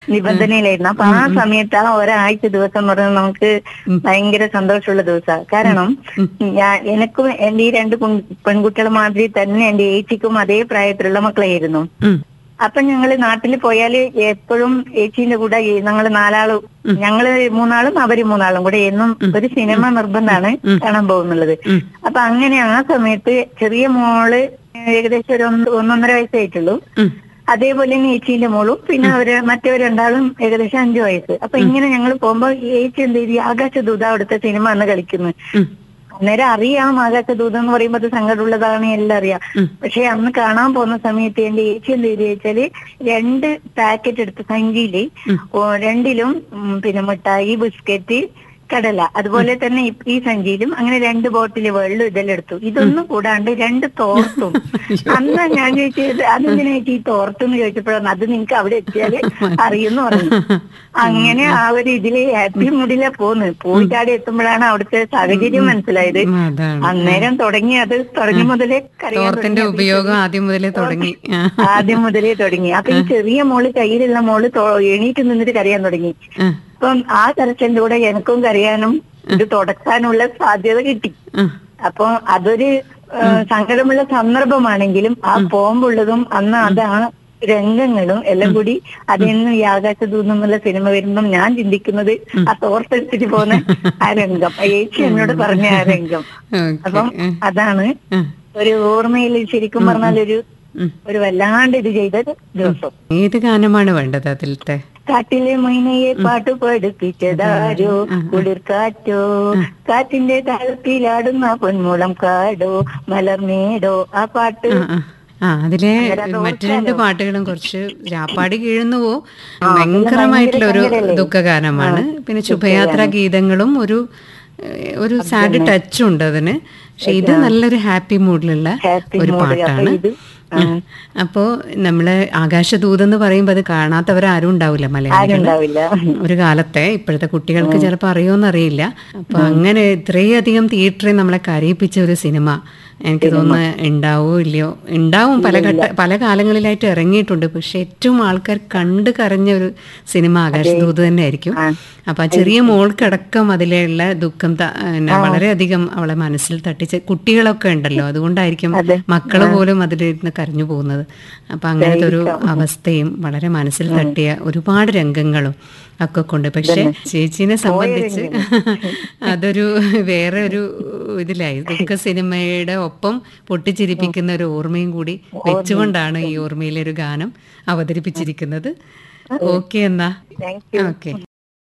നിബന്ധനയിലായിരുന്നു അപ്പൊ ആ സമയത്ത് ആ ഒരാഴ്ച ദിവസം എന്ന് പറയുന്നത് നമുക്ക് ഭയങ്കര സന്തോഷമുള്ള ദിവസമാണ് കാരണം ഞാൻ എനക്കും എന്റെ ഈ രണ്ട് പെൺ- പെൺകുട്ടികളെ മാതിരി തന്നെ എന്റെ ഏച്ചിക്കും അതേ പ്രായത്തിലുള്ള മക്കളായിരുന്നു ഉം. അപ്പൊ ഞങ്ങള് നാട്ടിൽ പോയാല് എപ്പോഴും ഏച്ചീന്റെ കൂടെ ഈ ഞങ്ങള് നാലാളും ഞങ്ങള് മൂന്നാളും അവര് മൂന്നാളും കൂടെ എന്നും ഒരു സിനിമ നിർബന്ധമാണ് കാണാൻ പോകുന്നുള്ളത് ഉം. അപ്പൊ അങ്ങനെ ആ സമയത്ത് ചെറിയ മോള് ഏകദേശം ഒരു ഒന്ന് ഒന്നൊന്നര വയസ്സായിട്ടുള്ളൂ ഉം. അതേപോലെ തന്നെ ഏച്ചീന്റെ മോളും പിന്നെ അവര് മറ്റവർ രണ്ടാളും ഏകദേശം അഞ്ചു വയസ്സ് അപ്പൊ ഇങ്ങനെ ഞങ്ങൾ പോകുമ്പോ ഈ ഏച്ചി എന്ത് ചെയ്തു ആകാശദൂത അവിടുത്തെ സിനിമ അന്ന് കളിക്കുന്നു ഉം. അന്നേരം അറിയാം ആകാശദൂതം എന്ന് പറയുമ്പോൾ അത് സങ്കടമുള്ളതാണ് എല്ലാം അറിയാം പക്ഷെ അന്ന് കാണാൻ പോകുന്ന സമയത്ത് എന്റെ ഏച്ചി എന്ത് ചെയ്തു വെച്ചാല് രണ്ട് പാക്കറ്റ് എടുത്ത് സഞ്ചിയില് ഓ, രണ്ടിലും ഉം, പിന്നെ മിഠായി ബിസ്ക്കറ്റ് കടല അതുപോലെ തന്നെ ഈ- ഈ സഞ്ചിയിലും അങ്ങനെ രണ്ട് ബോട്ടില് വെള്ളം ഇതെല്ലാം എടുത്തു ഇതൊന്നും കൂടാണ്ട് രണ്ട് തോർത്തും അന്ന് ഞാൻ ചോദിച്ചത് അതെന്തിനായിട്ട് ഈ തോർത്തെന്ന് ചോദിച്ചപ്പോഴാണ് അത് നിങ്ങക്ക് അവിടെ എത്തിയാല് അറിയുന്നു പറഞ്ഞു അങ്ങനെ ആ ഒരു ഇതില് ഹാപ്പി മൂഡിലെ പോന്ന് പോയിട്ട് അവിടെ എത്തുമ്പോഴാണ് അവിടുത്തെ സാഹചര്യം മനസ്സിലായത് ഉം, അതാണ് അന്നേരം തുടങ്ങി അത് തുടങ്ങി മുതലേ കരയാൻ തോർത്തിന്റെ തുടങ്ങി. ഉപയോഗം ആദ്യം മുതലേ തുടങ്ങി ആ. ആദ്യം മുതലേ തുടങ്ങി അപ്പൊ ഈ ചെറിയ മോള് കയ്യിലുള്ള മോള് തോ- എണീറ്റ് നിന്നിട്ട് കരയാൻ തുടങ്ങി ആ. അപ്പം ആ കരച്ചന്റെ കൂടെ എനക്കും കരയാനും ഇത് തുടക്കാനുള്ള സാധ്യത കിട്ടി ആ. അപ്പൊ അതൊരു ആ, സങ്കടമുള്ള സന്ദർഭമാണെങ്കിലും ആ പോകുമ്പുള്ളതും അന്ന് അത് ആ രംഗങ്ങളും എല്ലാം കൂടി അതിൽ നിന്ന് ഈ ആകാശദൂതം എന്നുള്ള സിനിമ വരുമ്പം ഞാൻ ചിന്തിക്കുന്നത് ആ തോർത്തെടുത്തിട്ട് പോകുന്ന ആ രംഗം ആ ചേച്ചി എന്നോട് പറഞ്ഞ ആ രംഗം ഓക്കേ. അപ്പം അതാണ് ആ. ഒരു ഓർമ്മയിൽ ശരിക്കും പറഞ്ഞാൽ ഒരു ഉം. ഒരു വല്ലാണ്ട് ഇത് ചെയ്ത ദിവസം ഏത് ഗാനമാണ് വേണ്ടത് അതിലത്തെ കാട്ടിലെ മൈനയെ പാട്ട് പഠിപ്പിച്ചതാരോ കുളിർ കാറ്റോ കാറ്റിന്റെ താളത്തിലാടുന്ന പൊന്മുളം കാടോ മലർമേടോ ആ പാട്ട് ആ, ആ. ആ അതിലെ മറ്റു രണ്ട് പാട്ടുകളും കുറച്ച് രാപ്പാടി കീഴുന്നു പോ ഭയങ്കരമായിട്ടുള്ള ഒരു ദുഃഖഗാനമാണ് പിന്നെ ശുഭയാത്രാ ഗീതങ്ങളും ഒരു ഏഹ്, ഒരു സാഡ് ടച്ചും ഉണ്ട് അതിന് പക്ഷെ ഇത് നല്ലൊരു ഹാപ്പി മൂഡിലുള്ള ഹാപ്പി ഒരു മൂഡ് അപ്പൊ പാട്ടാണ് ഇത് അപ്പോ നമ്മള് ആകാശദൂത് എന്ന് പറയുമ്പോൾ അത് കാണാത്തവരാരും ഉണ്ടാവില്ല മലയാളികൾ ഉണ്ടാവില്ല ഒരു കാലത്തെ ഇപ്പോഴത്തെ കുട്ടികൾക്ക് ചിലപ്പോൾ അറിയുമെന്നറിയില്ല അപ്പൊ അങ്ങനെ ഇത്രയധികം തിയേറ്ററിൽ നമ്മളെ കരയിപ്പിച്ച ഒരു സിനിമ എനിക്ക് തോന്നുന്നു ഉണ്ടാവോ ഇല്ലയോ ഉണ്ടാവും പല ഘട്ട പല കാലങ്ങളിലായിട്ട് ഇറങ്ങിയിട്ടുണ്ട് പക്ഷെ ഏറ്റവും ആൾക്കാർ കണ്ട് കരഞ്ഞ ഒരു സിനിമ ആകാശദൂത് തന്നെ ആയിരിക്കും അപ്പൊ ആ ചെറിയ മോൾക്കടക്കം അതിലുള്ള ദുഃഖം ത- പിന്നെ വളരെയധികം അവളെ മനസ്സിൽ തട്ടിച്ച് കുട്ടികളൊക്കെ ഉണ്ടല്ലോ അതുകൊണ്ടായിരിക്കും മക്കള് പോലും അതിലിരുന്ന് കരഞ്ഞു പോകുന്നത് അപ്പൊ അങ്ങനത്തെ ഒരു അവസ്ഥയും വളരെ മനസ്സിൽ തട്ടിയ ഒരുപാട് രംഗങ്ങളും ഒക്കെ കൊണ്ട് പക്ഷെ ചേച്ചീനെ സംബന്ധിച്ച് അതൊരു വേറെ ഒരു ഇതിലായി ദുഃഖ സിനിമയുടെ ഒപ്പം പൊട്ടിച്ചിരിപ്പിക്കുന്ന ഒരു ഓർമ്മയും കൂടി വെച്ചുകൊണ്ടാണ് ഈ ഓർമ്മയിലെ ഒരു ഗാനം അവതരിപ്പിച്ചിരിക്കുന്നത് ഓക്കെ എന്നാ താങ്ക് യു ഓക്കെ